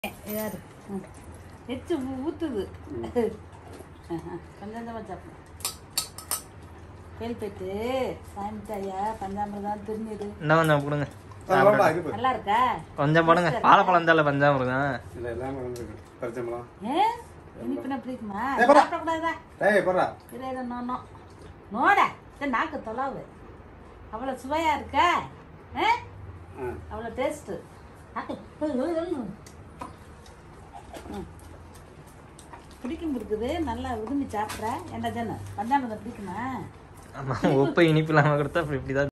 யாரு ம். எச்சு ஊ- ஊத்துது ஆஹா, கொஞ்சம் கொஞ்சமாக சாப்பிடும் கேள்விப்பட்டு சாமிச்சாயா பஞ்சாமிரதம் திருநீர் இன்னும் கொஞ்சம் கொடுங்க வேம்பா இருக்கு நல்லா இருக்கா கொஞ்சம் போடுங்க வாழைப்பழம் தானே பஞ்சாமிருகம் இல்ல எல்லாம் கலந்துருக்கு பரிச்சம்பளம் ஏ இனிப்புனா பிடிக்குமா ஏய், போடா. சாப்பிடக்கூடாதா ஏய் போடுறா இதை இதை நோனோ நோட சரி நாக்கு தொலாவு அவ்வளோ சுவையா இருக்கா ஆ ஆ அவ்வளோ டேஸ்ட்டு நாக்கு ஏய், ஏய், ஏய். ம். பிடிக்கும் இருக்குது நல்லா விரும்பி சாப்பிட்ற என்ன ஜன பஞ்சாமிரதம் பிடிக்குமா ஆமா உப்பு இனிப்பு இல்லாம கொடுத்தா அப்படி இப்படிதான்